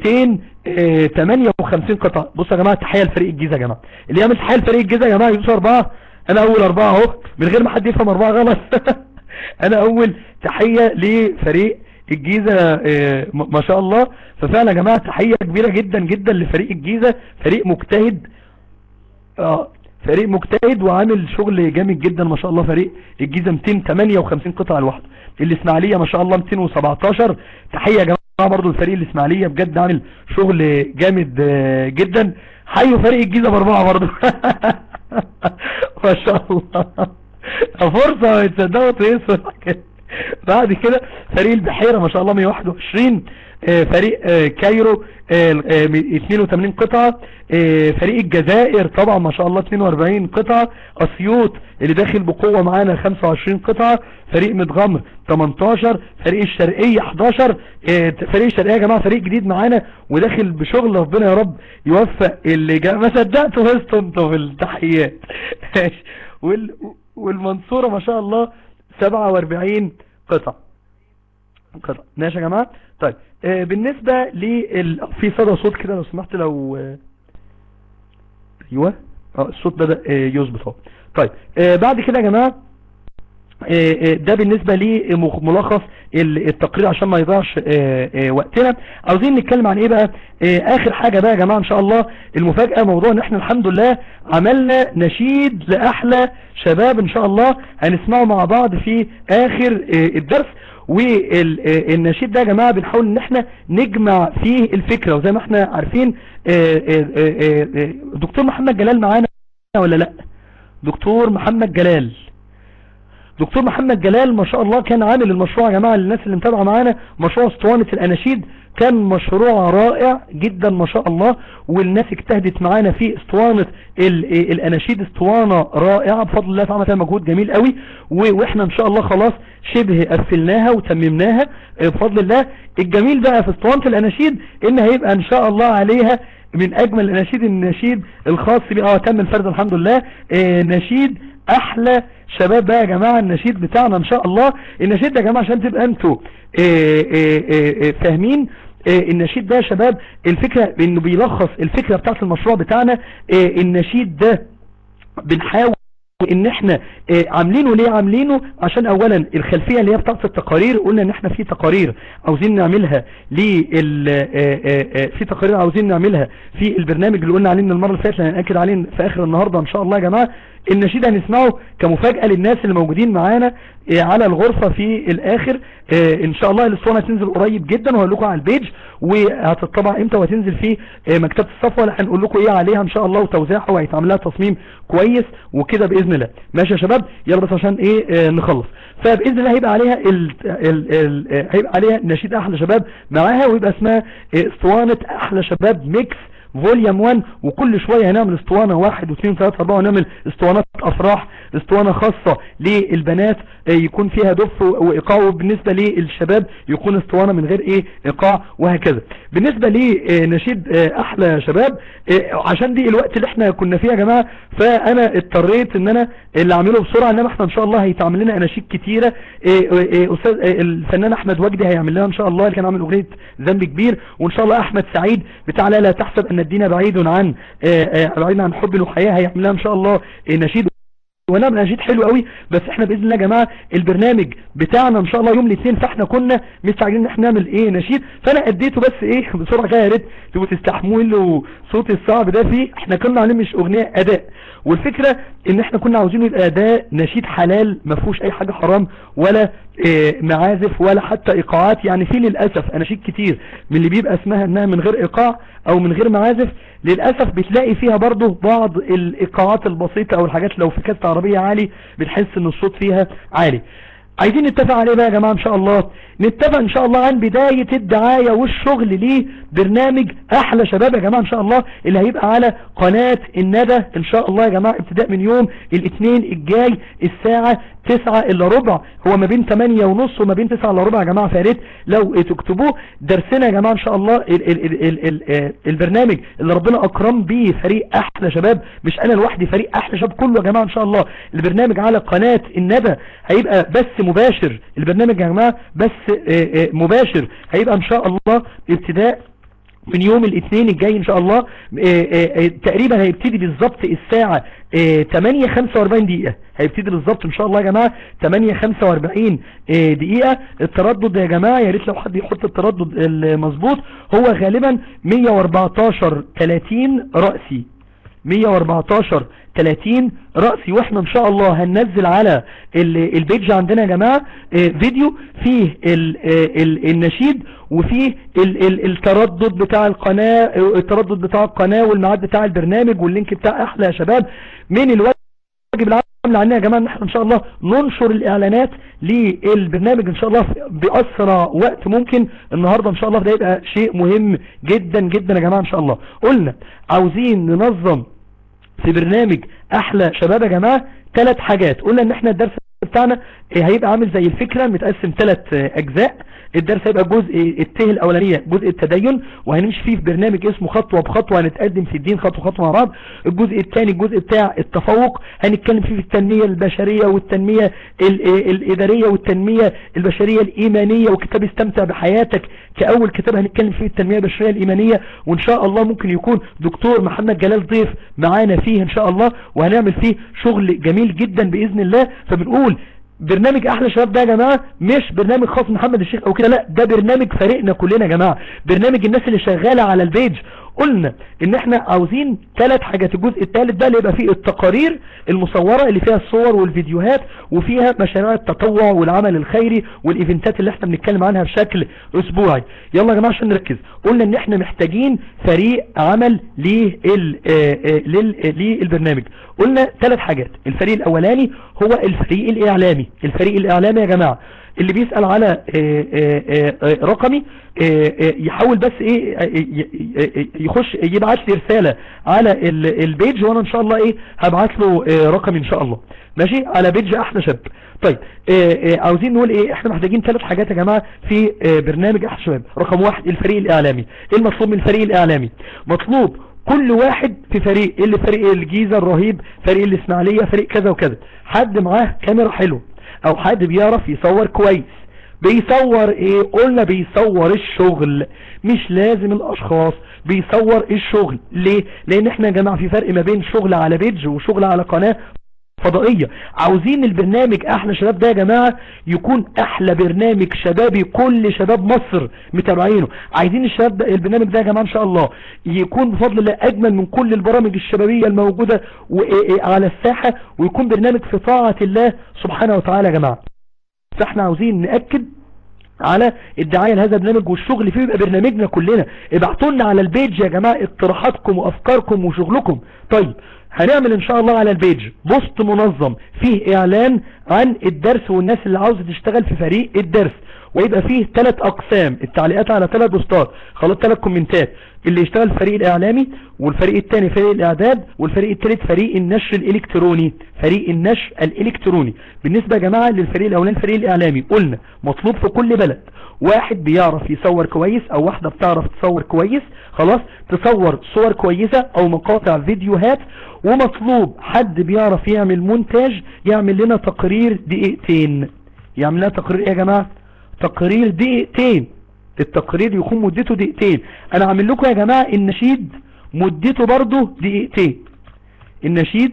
258 قطعة بصوا يا جماعة تحية لفريق الجيزة يا جماعة اللي يعمل تحية لفريق الجيزة يا جماعة يدوسوا أربعة أنا أول أربعة أهو من غير ما حد يفهم أربعة غلط أنا أول تحية لفريق الجيزة ما شاء الله ففعلا يا جماعة تحية كبيرة جدا جدا لفريق الجيزة فريق مجتهد اه فريق مجتهد وعامل شغل جامد جدا ما شاء الله فريق الجيزة 258 قطعة لوحده الاسماعيلية ما شاء الله 217 تحية يا جماعة برضو الفريق الاسماعيلية بجد عامل شغل جامد جدا حيوا فريق الجيزة باربعة برضو ما شاء الله فرصة تصدقوا تقيسوا بعد كده فريق البحيرة ما شاء الله 121 فريق كايرو 82 قطعة فريق الجزائر طبعا ما شاء الله 42 قطعة اسيوط اللي داخل بقوة معانا 25 قطعة فريق متغمر 18 فريق الشرقية 11 فريق الشرقية يا جماعة فريق جديد معانا وداخل بشغل ربنا يا رب يوفق اللي جاء ما صدقتوا وسطوا انتوا في التحيات والمنصورة ما شاء الله 47 قطعة قطعة ماشي يا جماعة طيب آه بالنسبة لل... في صدى صوت كده لو سمحت لو ايوه اه الصوت بدأ آه يظبط اهو طيب آه بعد كده يا جماعة ده بالنسبة لي ملخص التقرير عشان ما يضيعش وقتنا عاوزين نتكلم عن ايه بقى اخر حاجة بقى يا جماعة ان شاء الله المفاجأة موضوع ان احنا الحمد لله عملنا نشيد لاحلى شباب ان شاء الله هنسمعه مع بعض في اخر الدرس والنشيد ده يا جماعة بنحاول ان احنا نجمع فيه الفكرة وزي ما احنا عارفين دكتور محمد جلال معانا ولا لا دكتور محمد جلال دكتور محمد جلال ما شاء الله كان عامل المشروع يا جماعة للناس اللي متابعة معانا مشروع اسطوانة الاناشيد كان مشروع رائع جدا ما شاء الله والناس اجتهدت معانا في اسطوانة الاناشيد اسطوانة رائعة بفضل الله تعالى مجهود جميل قوي واحنا ان شاء الله خلاص شبه قفلناها وتممناها بفضل الله الجميل بقى في اسطوانة الاناشيد ان هيبقى ان شاء الله عليها من اجمل الاناشيد النشيد الخاص بي اه تم الفرد الحمد لله اه نشيد احلى شباب بقى يا جماعة النشيد بتاعنا ان شاء الله النشيد ده يا جماعة عشان تبقى انتوا فاهمين النشيد ده يا شباب الفكرة انه بيلخص الفكرة بتاعت المشروع بتاعنا النشيد ده بنحاول ان احنا عاملينه ليه عاملينه عشان اولا الخلفية اللي هي بتاعت التقارير قلنا ان احنا في تقارير عاوزين نعملها لل في تقارير عاوزين نعملها في البرنامج اللي قلنا عليه المرة اللي فاتت هنأكد عليه في اخر النهاردة ان شاء الله يا جماعة النشيد هنسمعه كمفاجأة للناس اللي موجودين معانا على الغرفة في الاخر ان شاء الله الاسطوانة هتنزل قريب جدا وهقول لكم على البيج وهتطبع امتى وهتنزل في مكتبة الصفوة هنقول لكم ايه عليها ان شاء الله وتوزيعها وهيتعمل لها تصميم كويس وكده باذن الله ماشي يا شباب يلا بس عشان ايه نخلص فباذن الله هيبقى عليها ال ال ال هيبقى عليها نشيد احلى شباب معاها ويبقى اسمها اسطوانة احلى شباب ميكس فوليوم 1 وكل شوية هنعمل اسطوانة واحد واثنين وثلاثة اربعة ونعمل اسطوانات افراح اسطوانة خاصة للبنات يكون فيها دف وايقاع وبالنسبة للشباب يكون اسطوانة من غير ايه ايقاع وهكذا بالنسبة لنشيد احلى شباب عشان دي الوقت اللي احنا كنا فيه يا جماعة فانا اضطريت ان انا اللي اعمله بسرعة انما احنا ان شاء الله هيتعمل لنا اناشيد كتيرة استاذ الفنان احمد وجدي هيعمل لنا ان شاء الله اللي كان عامل اغنية ذنب كبير وان شاء الله احمد سعيد بتاع لا لا تحسب ان الدين بعيد عن بعيد عن حب وحياة هيعمل لها ان شاء الله نشيد ونعمل نشيد حلو قوي بس احنا باذن الله يا جماعه البرنامج بتاعنا ان شاء الله يوم الاثنين فاحنا كنا مستعجلين ان احنا نعمل ايه نشيد فانا اديته بس ايه بسرعه كده يا ريت تبقوا تستحملوا صوت الصعب ده فيه احنا كنا عاملين مش اغنيه اداء والفكره ان احنا كنا عاوزينه يبقى اداء نشيد حلال ما فيهوش اي حاجه حرام ولا إيه معازف ولا حتى ايقاعات يعني في للاسف اناشيد كتير من اللي بيبقى اسمها انها من غير ايقاع او من غير معازف للأسف بتلاقي فيها برضه بعض الإيقاعات البسيطة أو الحاجات لو في كاسة عربية عالي بتحس ان الصوت فيها عالي عايزين نتفق عليه بقى يا جماعة ان شاء الله نتفق ان شاء الله عن بداية الدعاية والشغل ليه برنامج احلى شباب يا جماعة ان شاء الله اللي هيبقى على قناة الندى ان شاء الله يا جماعة ابتداء من يوم الاثنين الجاي الساعة تسعة الا ربع هو ما بين تمانية ونص وما بين تسعة الا ربع يا جماعة فاريت لو تكتبوه درسنا يا جماعة ان شاء الله ال ال ال ال ال البرنامج اللي ربنا اكرم بيه فريق احلى شباب مش انا لوحدي فريق احلى شباب كله يا جماعة ان شاء الله البرنامج على قناة الندى هيبقى بس مباشر البرنامج يا جماعة بس مباشر هيبقى ان شاء الله ابتداء من يوم الاثنين الجاي ان شاء الله تقريبا هيبتدي بالظبط الساعة 8 45 دقيقة هيبتدي بالظبط ان شاء الله يا جماعة 8 45 دقيقة التردد يا جماعة يا ريت لو حد يحط التردد المظبوط هو غالبا 114 30 رأسي 114 30 رأسي واحنا ان شاء الله هننزل على البيج عندنا يا جماعة فيديو فيه ال ال النشيد وفيه ال التردد بتاع القناة التردد بتاع القناة والميعاد بتاع البرنامج واللينك بتاع احلى يا شباب من الواجب العام اللي عندنا يا جماعة ان احنا ان شاء الله ننشر الاعلانات للبرنامج ان شاء الله باسرع وقت ممكن النهاردة ان شاء الله ده يبقى شيء مهم جدا جدا يا جماعة ان شاء الله قلنا عاوزين ننظم في برنامج احلى شباب يا جماعة ثلاث حاجات قلنا ان احنا الدرس بتاعنا هيبقى عامل زي الفكرة متقسم ثلاث اجزاء الدرس هيبقى جزء الته الاولانية جزء التدين وهنمشي فيه في برنامج اسمه خطوة بخطوة هنتقدم في الدين خطوة خطوة مع بعض الجزء الثاني الجزء بتاع التفوق هنتكلم فيه في التنمية البشرية والتنمية الادارية والتنمية البشرية الايمانية وكتاب استمتع بحياتك كاول كتاب هنتكلم فيه التنمية البشرية الايمانية وان شاء الله ممكن يكون دكتور محمد جلال ضيف معانا فيه ان شاء الله وهنعمل فيه شغل جميل جدا باذن الله فبنقول برنامج احلى شباب ده يا جماعة مش برنامج خاص محمد الشيخ او كده لا ده برنامج فريقنا كلنا يا جماعة برنامج الناس اللي شغالة على البيج قلنا ان احنا عاوزين ثلاث حاجات الجزء الثالث ده اللي يبقى فيه التقارير المصورة اللي فيها الصور والفيديوهات وفيها مشاريع التطوع والعمل الخيري والايفنتات اللي احنا بنتكلم عنها بشكل اسبوعي يلا يا جماعة عشان نركز قلنا ان احنا محتاجين فريق عمل للبرنامج قلنا ثلاث حاجات الفريق الاولاني هو الفريق الاعلامي الفريق الاعلامي يا جماعة اللي بيسأل على رقمي يحاول بس ايه يخش يبعت لي رسالة على البيج وانا ان شاء الله ايه هبعت له رقمي ان شاء الله ماشي على بيج احلى شاب طيب عاوزين نقول ايه احنا محتاجين ثلاث حاجات يا جماعة في برنامج احلى شباب رقم واحد الفريق الاعلامي ايه المطلوب من الفريق الاعلامي مطلوب كل واحد في فريق اللي فريق الجيزة الرهيب فريق الاسماعيلية فريق كذا وكذا حد معاه كاميرا حلوه او حد بيعرف يصور كويس بيصور ايه قلنا بيصور الشغل مش لازم الاشخاص بيصور الشغل ليه لان احنا يا جماعة في فرق ما بين شغل على بيج وشغل على قناة فضائية عاوزين البرنامج احلى شباب ده يا جماعة يكون احلى برنامج شبابي كل شباب مصر متابعينه عايزين الشباب ده البرنامج ده يا جماعة ان شاء الله يكون بفضل الله اجمل من كل البرامج الشبابية الموجودة على الساحة ويكون برنامج في طاعة الله سبحانه وتعالى يا جماعة فاحنا عاوزين نأكد على الدعاية لهذا البرنامج والشغل فيه يبقى برنامجنا كلنا ابعتوا لنا على البيج يا جماعة اقتراحاتكم وافكاركم وشغلكم طيب هنعمل ان شاء الله على البيج بوست منظم فيه اعلان عن الدرس والناس اللي عاوزة تشتغل في فريق الدرس ويبقى فيه ثلاث اقسام التعليقات على ثلاث بوستات خلاص ثلاث كومنتات اللي يشتغل الفريق الاعلامي والفريق الثاني فريق الاعداد والفريق الثالث فريق النشر الالكتروني فريق النشر الالكتروني بالنسبة يا جماعة للفريق الاولاني الفريق الاعلامي قلنا مطلوب في كل بلد واحد بيعرف يصور كويس او واحدة بتعرف تصور كويس خلاص تصور صور كويسة او مقاطع فيديوهات ومطلوب حد بيعرف يعمل مونتاج يعمل لنا تقرير دقيقتين يعمل لنا تقرير ايه يا جماعة تقرير دقيقتين التقرير يكون مدته دقيقتين انا عامل لكم يا جماعة النشيد مدته برضه دقيقتين النشيد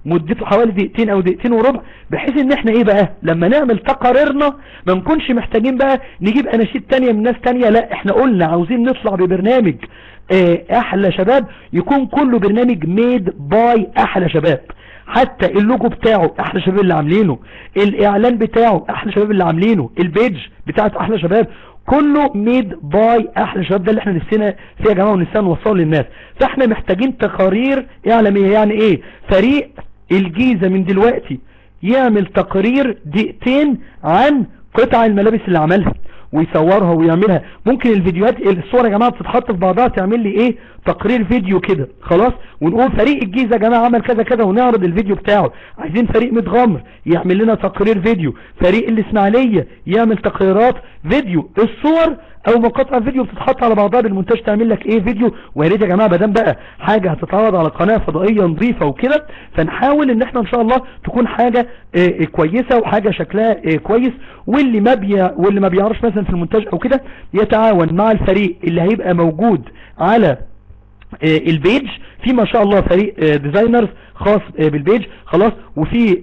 مدته حوالي دقيقتين او دقيقتين وربع بحيث ان احنا ايه بقى لما نعمل تقاريرنا ما نكونش محتاجين بقى نجيب اناشيد تانية من ناس تانية لا احنا قلنا عاوزين نطلع ببرنامج اه احلى شباب يكون كله برنامج ميد باي احلى شباب حتى اللوجو بتاعه احلى شباب اللي عاملينه الاعلان بتاعه احلى شباب اللي عاملينه البيج بتاعت احلى شباب كله ميد باي احلى شباب ده اللي احنا نفسنا فيه يا جماعه ونفسنا نوصله للناس فاحنا محتاجين تقارير اعلاميه يعني ايه فريق الجيزه من دلوقتي يعمل تقرير دقيقتين عن قطع الملابس اللي عملها ويصورها ويعملها ممكن الفيديوهات الصور يا جماعة تتحط في بعضها تعمل لي ايه تقرير فيديو كده خلاص ونقول فريق الجيزة يا جماعة عمل كذا كذا ونعرض الفيديو بتاعه عايزين فريق متغمر يعمل لنا تقرير فيديو فريق الاسماعيلية يعمل تقريرات فيديو الصور او مقاطع فيديو بتتحط على بعضها بالمونتاج تعمل لك ايه فيديو ويا ريت يا جماعه بدل بقى حاجه هتتعرض على قناه فضائيه نظيفه وكده فنحاول ان احنا ان شاء الله تكون حاجه اه كويسه وحاجه شكلها اه كويس واللي ما بي واللي ما بيعرفش مثلا في المونتاج او كده يتعاون مع الفريق اللي هيبقى موجود على اه البيج في ما شاء الله فريق ديزاينرز خاص بالبيج خلاص وفي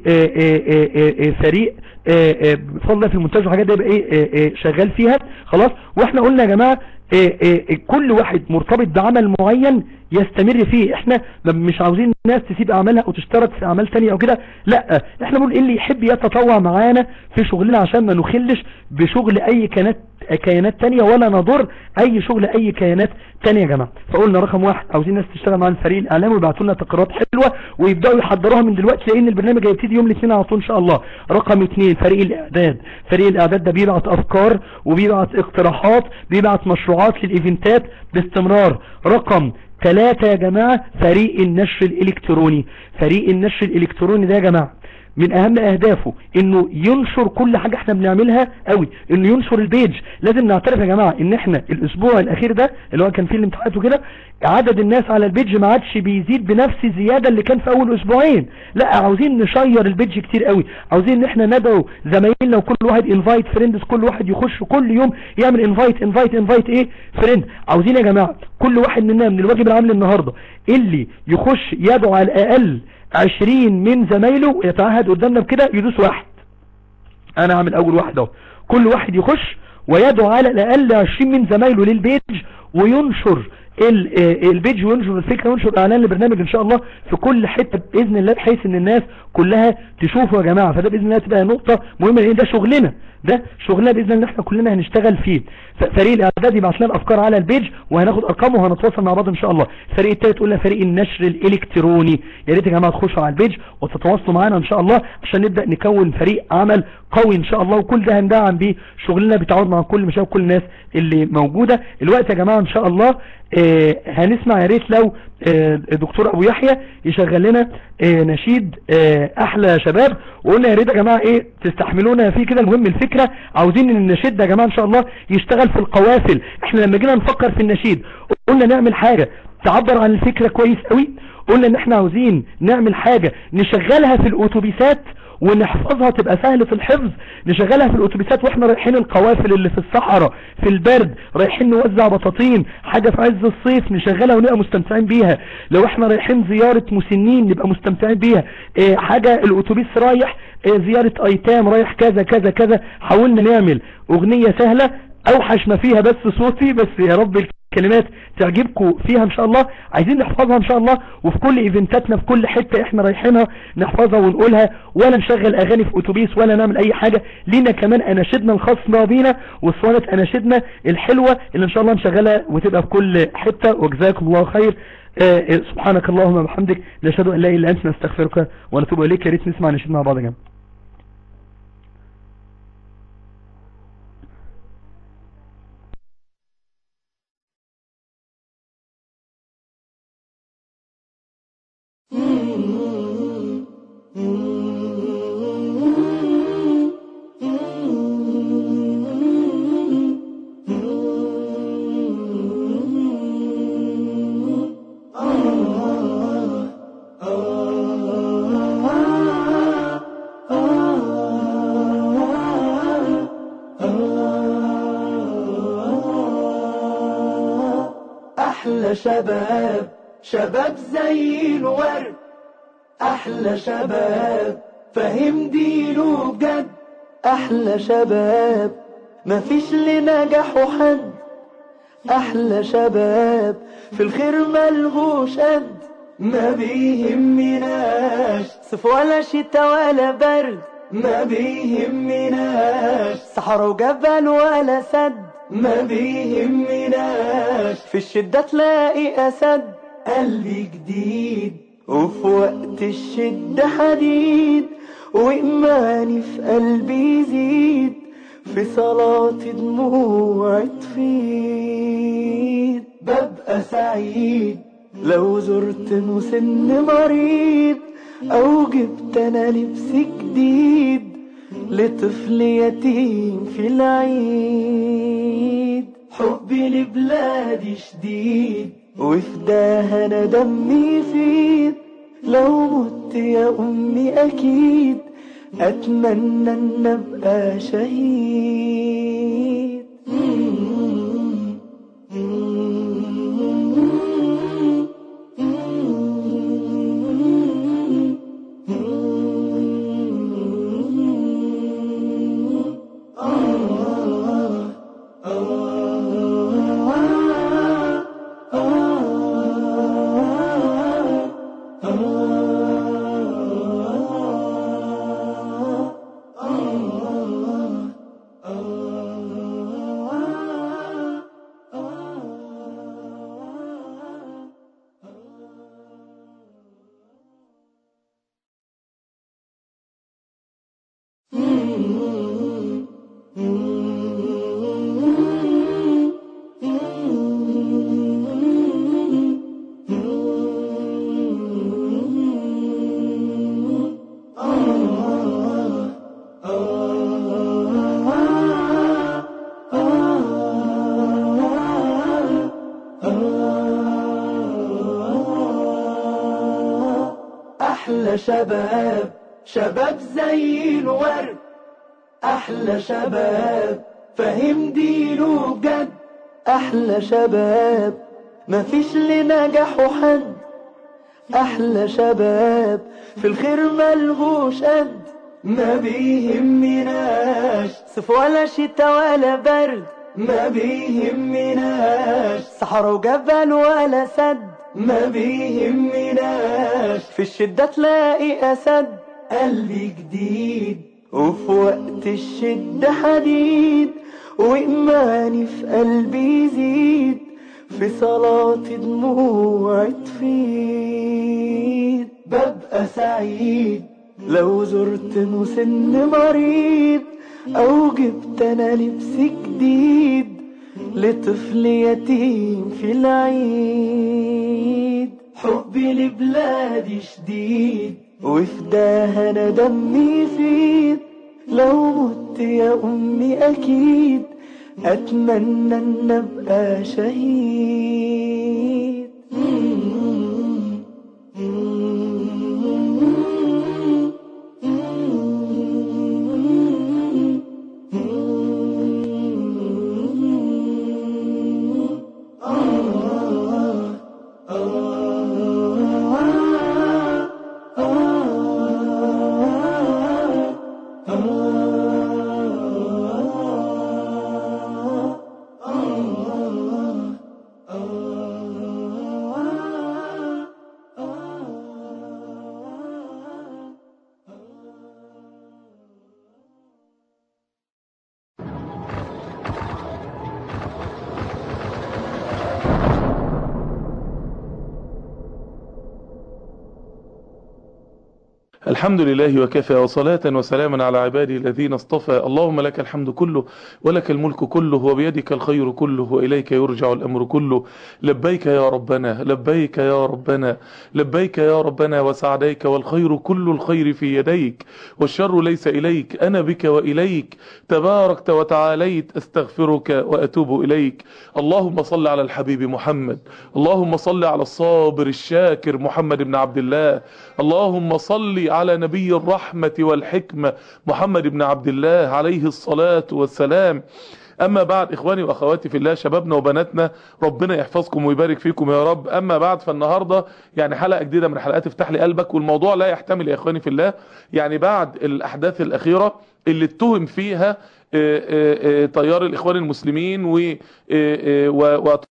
فريق بفضل في المونتاج وحاجات ده يبقى ايه شغال فيها خلاص واحنا قلنا يا جماعه كل واحد مرتبط بعمل معين يستمر فيه احنا مش عاوزين الناس تسيب اعمالها او تشترك في اعمال تانية او كده لا احنا بنقول اللي يحب يتطوع معانا في شغلنا عشان ما نخلش بشغل اي كيانات كيانات تانية ولا نضر اي شغل اي كيانات تانية يا جماعة فقلنا رقم واحد عاوزين الناس تشتغل مع الفريق الاعلامي ويبعتوا لنا تقريرات حلوة ويبداوا يحضروها من دلوقتي لان البرنامج هيبتدي يوم الاثنين على طول ان شاء الله رقم اثنين فريق الاعداد فريق الاعداد ده بيبعت افكار وبيبعت اقتراحات بيبعت مشروعات للايفنتات باستمرار رقم ثلاثة يا جماعة فريق النشر الالكتروني فريق النشر الالكتروني ده يا جماعة من اهم اهدافه انه ينشر كل حاجة احنا بنعملها قوي انه ينشر البيج لازم نعترف يا جماعة ان احنا الاسبوع الاخير ده اللي هو كان فيه الامتحانات وكده عدد الناس على البيج ما عادش بيزيد بنفس الزيادة اللي كان في اول اسبوعين لا عاوزين نشير البيج كتير قوي عاوزين ان احنا ندعو زمايلنا وكل واحد انفايت فريندز كل واحد يخش كل يوم يعمل انفايت انفايت انفايت ايه فريند عاوزين يا جماعة كل واحد مننا من الواجب العام النهاردة اللي يخش يدعو على الاقل عشرين من زمايله يتعهد قدامنا بكده يدوس واحد انا اعمل اول واحد اهو كل واحد يخش ويدعو على الاقل عشرين من زمايله للبيج وينشر البيج وينشر الفكرة وينشر اعلان لبرنامج ان شاء الله في كل حتة باذن الله بحيث ان الناس كلها تشوفه يا جماعة فده باذن الله تبقى نقطة مهمة لان ده شغلنا ده شغلنا باذن الله احنا كلنا هنشتغل فيه فريق الاعداد يبعت لنا الافكار على البيج وهناخد ارقامه وهنتواصل مع بعض ان شاء الله الفريق الثالث قلنا فريق النشر الالكتروني يا ريت يا جماعه تخشوا على البيج وتتواصلوا معانا ان شاء الله عشان نبدا نكون فريق عمل قوي ان شاء الله وكل ده هندعم بيه شغلنا بتعاون مع كل مشاوي كل الناس اللي موجوده الوقت يا جماعه ان شاء الله آه هنسمع يا ريت لو آه دكتور ابو يحيى يشغل لنا آه نشيد احلى شباب وقلنا يا ريت يا جماعه ايه تستحملونا فيه كده المهم الفكره عاوزين ان النشيد ده يا جماعه ان شاء الله يشتغل في القوافل احنا لما جينا نفكر في النشيد قلنا نعمل حاجه تعبر عن الفكره كويس قوي قلنا ان احنا عاوزين نعمل حاجه نشغلها في الاتوبيسات ونحفظها تبقى سهلة الحفظ نشغلها في الاتوبيسات واحنا رايحين القوافل اللي في الصحراء في البرد رايحين نوزع بطاطين حاجة في عز الصيف نشغلها ونبقى مستمتعين بيها لو احنا رايحين زيارة مسنين نبقى مستمتعين بيها اه حاجة الاتوبيس رايح اه زيارة ايتام رايح كذا كذا كذا حاولنا نعمل اغنية سهلة اوحش ما فيها بس صوتي بس يا رب كلمات تعجبكم فيها ان شاء الله عايزين نحفظها ان شاء الله وفي كل ايفنتاتنا في كل حتة احنا رايحينها نحفظها ونقولها ولا نشغل اغاني في اتوبيس ولا نعمل اي حاجة لينا كمان اناشدنا الخاصة بينا واسطوانة اناشدنا الحلوة اللي ان شاء الله نشغلها وتبقى في كل حتة وجزاكم الله خير آه سبحانك اللهم وبحمدك نشهد ان لا اله الا انت نستغفرك ونتوب اليك يا ريت نسمع نشيد مع بعض يا جماعه أحلى شباب شباب زي الورد أحلى أحلى شباب فهم دينه بجد أحلى شباب مفيش لنجاحه حد أحلى شباب في الخير ملهوش قد ما بيهمناش صيف ولا شتا ولا برد ما بيهمناش صحراء وجبل ولا سد ما بيهمناش في الشدة تلاقي أسد قلبي جديد وفي وقت الشدة حديد وإيماني في قلبي يزيد في صلاة دموع تفيد ببقى سعيد لو زرت مسن مريض أو جبت أنا لبس جديد لطفل يتيم في العيد حبي لبلادي شديد وفداها أنا دمي يفيد لو مت يا أمي أكيد أتمنى أن أبقى شهيد أحلى شباب شباب زي الورد أحلى شباب فهم دينه بجد أحلى شباب مفيش لنجاحه حد أحلى شباب في الخير ملهوش قد ما بيهمناش صيف ولا شتا ولا برد ما بيهمناش صحراء وجبل ولا سد ما بيهمناش في الشدة تلاقي أسد قلبي جديد وفي وقت الشدة حديد وإيماني في قلبي يزيد في صلاة دموع تفيد ببقى سعيد لو زرت مسن مريض أو جبت أنا لبس جديد لطفل يتيم في العيد حبي لبلادي شديد وفداها أنا دمي يفيد لو مت يا أمي أكيد أتمنى أن أبقى شهيد الحمد لله وكفى وصلاة وسلاما على عباده الذين اصطفى اللهم لك الحمد كله ولك الملك كله وبيدك الخير كله وإليك يرجع الأمر كله لبيك يا ربنا لبيك يا ربنا لبيك يا ربنا وسعديك والخير كل الخير في يديك والشر ليس إليك أنا بك وإليك تباركت وتعاليت أستغفرك وأتوب إليك اللهم صل على الحبيب محمد اللهم صل على الصابر الشاكر محمد بن عبد الله اللهم صل على نبي الرحمة والحكمة محمد بن عبد الله عليه الصلاة والسلام اما بعد اخواني واخواتي في الله شبابنا وبناتنا ربنا يحفظكم ويبارك فيكم يا رب اما بعد فالنهارده يعني حلقه جديده من حلقات افتح لي قلبك والموضوع لا يحتمل يا اخواني في الله يعني بعد الاحداث الاخيره اللي اتهم فيها تيار الاخوان المسلمين و